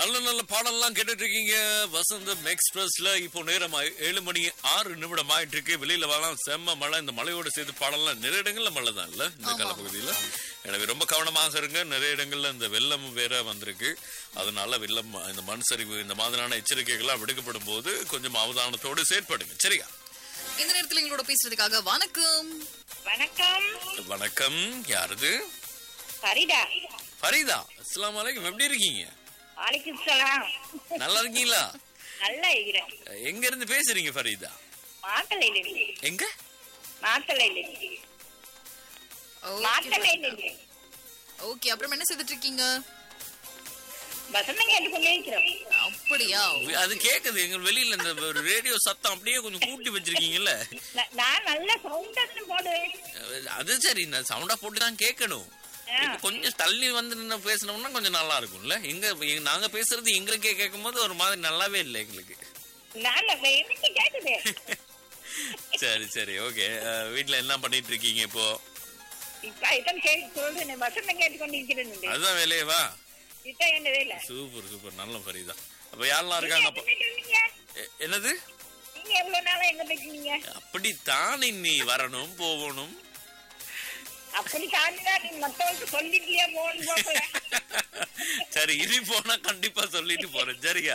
நல்ல நல்ல பாடல்லாம் கேட்டுட்டு இருக்கீங்க வசந்தம் எக்ஸ்பிரஸ்ல இப்போ நேரம் ஆயி- ஏழு மணி ஆறு நிமிடம் ஆயிட்டு இருக்கு வெளியில வரலாம் செம்ம மழை இந்த மழையோட சேர்த்து பாடலாம் நிறைய இடங்கள்ல மழை தான் இல்ல இந்த காலப்பகுதியில எனவே ரொம்ப கவனமாக இருங்க நிறைய இடங்கள்ல இந்த வெள்ளம் வேற வந்திருக்கு அதனால வெள்ளம் இந்த மண் சரிவு இந்த மாதிரியான எச்சரிக்கைகள்லாம் விடுக்கப்படும் போது கொஞ்சம் அவதானத்தோடு செயற்படுங்க சரியா இந்த நேரத்துல எங்களோட பேசுறதுக்காக வணக்கம் வணக்கம் வணக்கம் யாரது சரிடா ஃபரீதா அஸ்ஸலாமு அலைக்கும் எப்படி இருக்கீங்க வாலிக்கும் சலாம் நல்லா இருக்கீங்களா நல்லா இருக்கிறேன் எங்க இருந்து பேசுறீங்க ஃபரீதா மாத்தலையில இருக்கு எங்க மாத்தலையில இருக்கு மாத்தலையில இருக்கு ஓகே அப்புறம் என்ன செய்துட்டு இருக்கீங்க வசந்தம் கேட்டுக்கொண்டே இருக்கிறோம் அப்படியா அது கேக்குது எங்க வெளியில இந்த ஒரு ரேடியோ சத்தம் அப்படியே கொஞ்சம் கூட்டி வச்சிருக்கீங்கல்ல நா- நான் நல்ல சவுண்டா போடுவேன் அது சரி நான் சவுண்டா போட்டு தான் கேட்கணும் இப்ப கொஞ்சம் தள்ளி வந்து நின்னு பேசணும்னா கொஞ்சம் நல்லா இருக்கும்ல எங்க எங்க- நாங்க பேசுறது எங்களுக்கே கேட்கும்போது ஒரு மாதிரி நல்லாவே இல்லை எங்களுக்கு நான் எனக்கு கேட்டுது சரி சரி ஓகே வீட்ல என்ன பண்ணிட்டு இருக்கீங்க இப்போ இப்ப இதான் கேட்டு சொல்றேன் வசந்தம் கேட்டுக்கொண்டு இருக்கிறேன் அதுதான் வேலையே வா இதான் என்ன வேலை சூப்பர் சூப்பர் நல்ல ஃபரீதா அப்ப யாரெல்லாம் இருக்காங்க அப்ப நீங்க எங்க போயிட்டு எ- என்னது நீங்க எவ்வளவு நாளா எங்க போயிட்டீங்க அப்படித்தான் நீ வரணும் போகணும் அப்படி தாண்டிதான் நீ மத்தவங்களுக்கு சொல்லிட்டியா போன்னு போகல சரி இனி போனா கண்டிப்பா சொல்லிட்டு போறேன் சரியா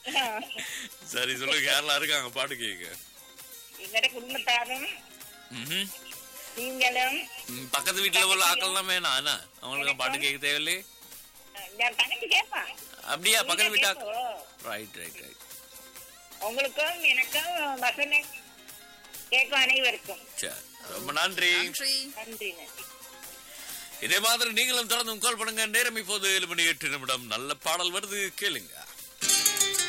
சரி சொல்லுங்க யாரெல்லாம் இருக்காங்க பாட்டு கேட்க எங்கட குடும்பத்தாரும் ம்ஹும். நீங்களும் ம், பக்கத்து வீட்டுல உள்ள ஆக்கள்லாம் வேணாம் என்ன அவங்களுக்கு பாட்டு கேட்க தேவையில்லையே என் தங்கச்சி கேட்பா அப்படியா பக்கத்து வீட்டா கேட்போ. ரைட் ரைட் ரைட் உங்களுக்கும் எனக்கும் வசனம் கேட்கும் அனைவருக்கும் சரி ரொம்ப நன்றி நன்றி நன்றி நன்றி இதே மாதிரி நீங்களும் தொடர்ந்து கால் பண்ணுங்க நேரம் இப்போது ஏழு மணி எட்டு நிமிடம் நல்ல பாடல் வருது கேளுங்க